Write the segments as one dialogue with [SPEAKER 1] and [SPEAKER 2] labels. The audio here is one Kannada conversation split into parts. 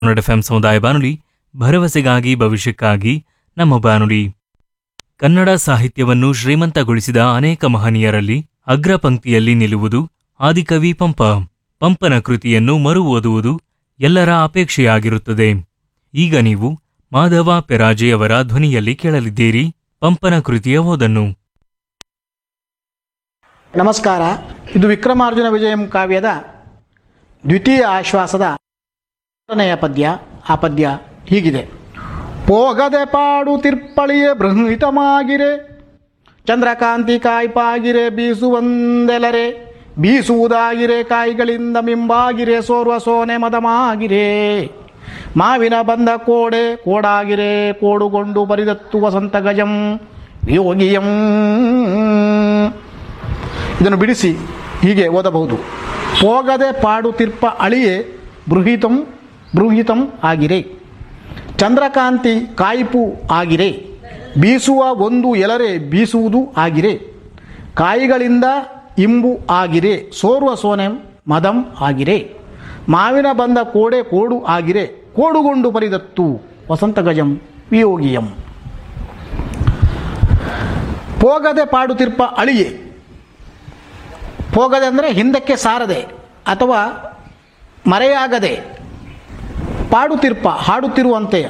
[SPEAKER 1] ಕನ್ನಡ ಎಫ್ಎಂ ಸಮುದಾಯ ಬಾನುಲಿ ಭರವಸೆಗಾಗಿ ಭವಿಷ್ಯಕ್ಕಾಗಿ ನಮ್ಮ ಬಾನುಲಿ ಕನ್ನಡ ಸಾಹಿತ್ಯವನ್ನು ಶ್ರೀಮಂತಗೊಳಿಸಿದ ಅನೇಕ ಮಹನೀಯರಲ್ಲಿ ಅಗ್ರ ಪಂಕ್ತಿಯಲ್ಲಿ ನಿಲ್ಲುವುದು ಆದಿಕವಿ ಪಂಪ ಪಂಪನ ಕೃತಿಯನ್ನು ಮರು ಓದುವುದು ಎಲ್ಲರ ಅಪೇಕ್ಷೆಯಾಗಿರುತ್ತದೆ ಈಗ ನೀವು ಮಾಧವ ಪೆರಾಜೆಯವರ ಧ್ವನಿಯಲ್ಲಿ ಕೇಳಲಿದ್ದೀರಿ ಪಂಪನ ಕೃತಿಯ ಓದನ್ನು
[SPEAKER 2] ನಮಸ್ಕಾರ ಇದು ವಿಕ್ರಮಾರ್ಜುನ ವಿಜಯಂ ಕಾವ್ಯದ ದ್ವಿತೀಯ ಆಶ್ವಾಸದ ಆರನೆಯ ಪದ್ಯ ಆ ಪದ್ಯ ಹೀಗಿದೆ ಪೋಗದೆ ಪಾಡು ತಿರ್ಪಳಿಯೇ ಬೃಹಿತಮಾಗಿರೆ ಚಂದ್ರಕಾಂತಿ ಕಾಯ್ಪಾಗಿರೆ ಬೀಸುವಂದೆಲರೆ ಬೀಸುವುದಾಗಿರೆ ಕಾಯಿಗಳಿಂದ ಮಿಂಬಾಗಿರೆ ಸೋರ್ವ ಸೋನೆ ಮದಮಾಗಿರೆ ಮಾವಿನ ಬಂದ ಕೋಡೆ ಕೋಡಾಗಿರೆ ಕೋಡುಗೊಂಡು ಬರಿದತ್ತು ವಸಂತ ಗಜಂ ಯೋಗಿಯಂ ಇದನ್ನು ಬಿಡಿಸಿ ಹೀಗೆ ಓದಬಹುದು ಪೋಗದೆ ಪಾಡುತ್ತಿರ್ಪ ಅಳಿಯೇ ಬೃಹಿತಂ ಬೃಹಿತಂ ಆಗಿರೆ ಚಂದ್ರಕಾಂತಿ ಕಾಯಿಪು ಆಗಿರೆ ಬೀಸುವ ಒಂದು ಎಲರೆ ಬೀಸುವುದು ಆಗಿರೆ ಕಾಯಿಗಳಿಂದ ಇಂಬು ಆಗಿರೆ ಸೋರ್ವ ಸೋನೆ ಮದಂ ಆಗಿರೆ ಮಾವಿನ ಬಂದ ಕೋಡೆ ಕೋಡು ಆಗಿರೆ ಕೋಡುಗೊಂಡು ಪರಿದತ್ತು ವಸಂತ ಗಜಂ ವಿಯೋಗಿಯಂ ಪೋಗದೆ ಪಾಡುತ್ತಿರ್ಪ ಅಳಿಯೇ ಹೋಗದೆ ಅಂದರೆ ಹಿಂದಕ್ಕೆ ಸಾರದೆ ಅಥವಾ ಮರೆಯಾಗದೆ ಪಾಡುತ್ತಿರ್ಪ ಹಾಡುತ್ತಿರುವಂತೆ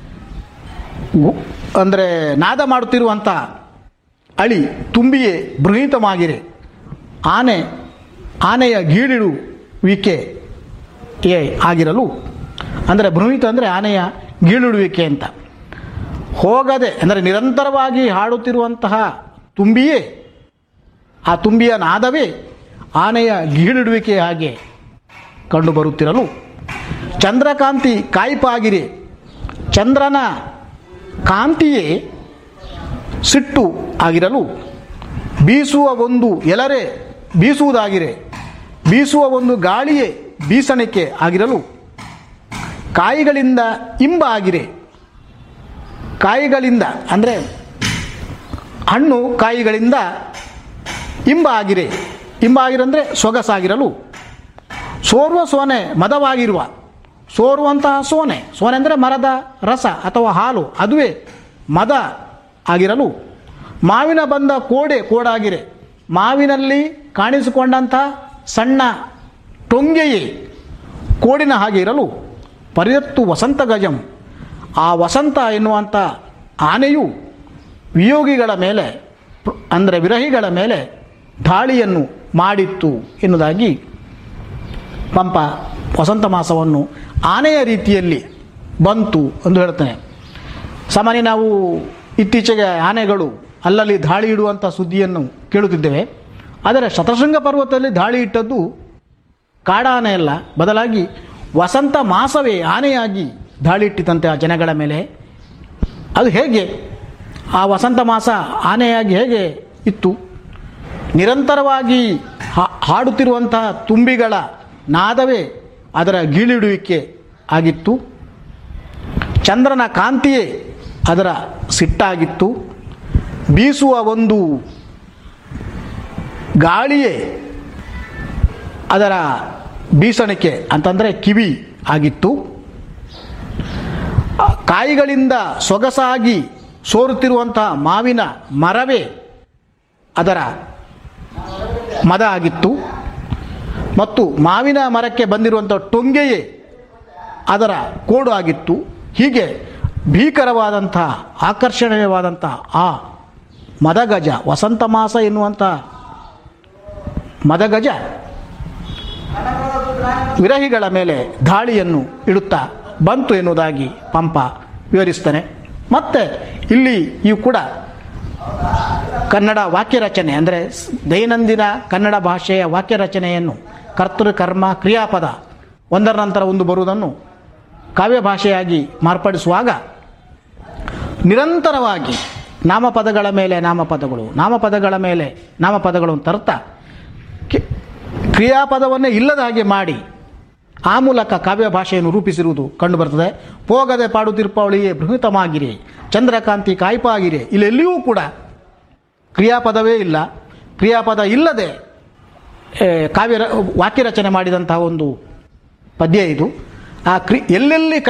[SPEAKER 2] ಗು- ಅಂದರೆ ನಾದ ಮಾಡುತ್ತಿರುವಂಥ ಅಳಿ ತುಂಬಿಯೇ ಬೃಹಿತಮಾಗಿರೆ ಆನೆ ಆನೆಯ ಗೀಳಿಡುವಿಕೆ ಏ ಆಗಿರಲು ಅಂದರೆ ಬೃಹಿತ ಅಂದರೆ ಆನೆಯ ಗೀಳಿಡುವಿಕೆ ಅಂತ ಹೋಗದೆ ಅಂದರೆ ನಿರಂತರವಾಗಿ ಹಾಡುತ್ತಿರುವಂತಹ ತುಂಬಿಯೇ ಆ ತುಂಬಿಯ ನಾದವೇ ಆನೆಯ ಗೀಳಿಡುವಿಕೆ ಹಾಗೆ ಕಂಡುಬರುತ್ತಿರಲು ಚಂದ್ರಕಾಂತಿ ಕಾಯಿಪಾಗಿರೆ ಚಂದ್ರನ ಕಾಂತಿಯೇ ಸಿಟ್ಟು ಆಗಿರಲು ಬೀಸುವ ಒಂದು ಎಲರೆ ಬೀಸುವುದಾಗಿರೆ ಬೀಸುವ ಒಂದು ಗಾಳಿಯೇ ಬೀಸಣಿಕೆ ಆಗಿರಲು ಕಾಯಿಗಳಿಂದ ಇಂಬ ಆಗಿರೆ ಕಾಯಿಗಳಿಂದ ಅಂದರೆ ಹಣ್ಣು ಕಾಯಿಗಳಿಂದ ಇಂಬ ಆಗಿರೆ ಇಂಬ ಆಗಿರಂದರೆ ಸೊಗಸಾಗಿರಲು ಸೋರ್ವ ಸೋನೆ ಮದವಾಗಿರುವ ಸೋರುವಂತಹ ಸೋನೆ ಸೋನೆ ಅಂದರೆ ಮರದ ರಸ ಅಥವಾ ಹಾಲು ಅದುವೇ ಮದ ಆಗಿರಲು ಮಾವಿನ ಬಂದ ಕೋಡೆ ಕೋಡಾಗಿರೆ ಮಾವಿನಲ್ಲಿ ಕಾಣಿಸಿಕೊಂಡಂಥ ಸಣ್ಣ ಟೊಂಗೆಯೇ ಕೋಡಿನ ಹಾಗೆ ಇರಲು ಪರಿಯತ್ತು ವಸಂತ ಗಜಂ ಆ ವಸಂತ ಎನ್ನುವಂಥ ಆನೆಯು ವಿಯೋಗಿಗಳ ಮೇಲೆ ಅಂದರೆ ವಿರಹಿಗಳ ಮೇಲೆ ದಾಳಿಯನ್ನು ಮಾಡಿತ್ತು ಎನ್ನುವುದಾಗಿ ಪಂಪ ವಸಂತ ಮಾಸವನ್ನು ಆನೆಯ ರೀತಿಯಲ್ಲಿ ಬಂತು ಎಂದು ಹೇಳ್ತಾನೆ ಸಾಮಾನ್ಯ ನಾವು ಇತ್ತೀಚೆಗೆ ಆನೆಗಳು ಅಲ್ಲಲ್ಲಿ ದಾಳಿ ಇಡುವಂಥ ಸುದ್ದಿಯನ್ನು ಕೇಳುತ್ತಿದ್ದೇವೆ ಆದರೆ ಶತಶೃಂಗ ಪರ್ವತದಲ್ಲಿ ದಾಳಿ ಇಟ್ಟದ್ದು ಕಾಡಾನೆ ಅಲ್ಲ ಬದಲಾಗಿ ವಸಂತ ಮಾಸವೇ ಆನೆಯಾಗಿ ದಾಳಿ ಇಟ್ಟಿತಂತೆ ಆ ಜನಗಳ ಮೇಲೆ ಅದು ಹೇಗೆ ಆ ವಸಂತ ಮಾಸ ಆನೆಯಾಗಿ ಹೇಗೆ ಇತ್ತು ನಿರಂತರವಾಗಿ ಹಾ- ಹಾಡುತ್ತಿರುವಂತಹ ತುಂಬಿಗಳ ನಾದವೇ ಅದರ ಗೀಳಿಡುವಿಕೆ ಆಗಿತ್ತು ಚಂದ್ರನ ಕಾಂತಿಯೇ ಅದರ ಸಿಟ್ಟಾಗಿತ್ತು ಬೀಸುವ ಒಂದು ಗಾಳಿಯೇ ಅದರ ಬೀಸಣಿಕೆ ಅಂತಂದರೆ ಕಿವಿ ಆಗಿತ್ತು ಆ ಕಾಯಿಗಳಿಂದ ಸೊಗಸಾಗಿ ಸೋರುತ್ತಿರುವಂತಹ ಮಾವಿನ ಮರವೇ ಅದರ ಮದ ಆಗಿತ್ತು ಮತ್ತು ಮಾವಿನ ಮರಕ್ಕೆ ಬಂದಿರುವಂಥ ಟೊಂಗೆಯೇ ಅದರ ಕೋಡು ಆಗಿತ್ತು ಹೀಗೆ ಭೀಕರವಾದಂಥ ಆಕರ್ಷಣೀಯವಾದಂಥ ಆ ಮದಗಜ ವಸಂತ ಮಾಸ ಎನ್ನುವಂಥ ಮದಗಜ ವಿರಹಿಗಳ ಮೇಲೆ ದಾಳಿಯನ್ನು ಇಡುತ್ತಾ ಬಂತು ಎನ್ನುವುದಾಗಿ ಪಂಪ ವಿವರಿಸ್ತಾನೆ ಮತ್ತೆ ಇಲ್ಲಿ ಇವು ಕೂಡ ಕನ್ನಡ ವಾಕ್ಯ ರಚನೆ ಅಂದರೆ ಸ್- ದೈನಂದಿನ ಕನ್ನಡ ಭಾಷೆಯ ವಾಕ್ಯ ರಚನೆಯನ್ನು ಕರ್ತೃ ಕರ್ಮ ಕ್ರಿಯಾಪದ ಒಂದರ ನಂತರ ಒಂದು ಬರುವುದನ್ನು ಕಾವ್ಯ ಭಾಷೆಯಾಗಿ ಮಾರ್ಪಡಿಸುವಾಗ ನಿರಂತರವಾಗಿ ನಾಮಪದಗಳ ಮೇಲೆ ನಾಮಪದಗಳು ನಾಮಪದಗಳ ಮೇಲೆ ನಾಮಪದಗಳು ತರ್ತಾ ಕಿ- ಕ್ರಿಯಾಪದವನ್ನೇ ಇಲ್ಲದ ಹಾಗೆ ಮಾಡಿ ಆ ಮೂಲಕ ಕಾವ್ಯ ಭಾಷೆಯನ್ನು ರೂಪಿಸಿರುವುದು ಕಂಡುಬರ್ತದೆ ಪೋಗದೆ ಪಾಡುತ್ತಿರ್ಪವಳಿಯೇ ಬೃಹತಮಾಗಿರೆ ಚಂದ್ರಕಾಂತಿ ಕಾಯ್ಪಾಗಿರೆ ಇಲ್ಲೆಲ್ಲಿಯೂ ಕೂಡ ಕ್ರಿಯಾಪದವೇ ಇಲ್ಲ ಕ್ರಿಯಾಪದ ಇಲ್ಲದೆ ಏ, ಕಾವ್ಯ ರ- ವಾಕ್ಯ ರಚನೆ ಮಾಡಿದಂತಹ ಒಂದು ಪದ್ಯ ಇದು ಆ ಕ್ರಿ ಎಲ್ಲೆಲ್ಲಿ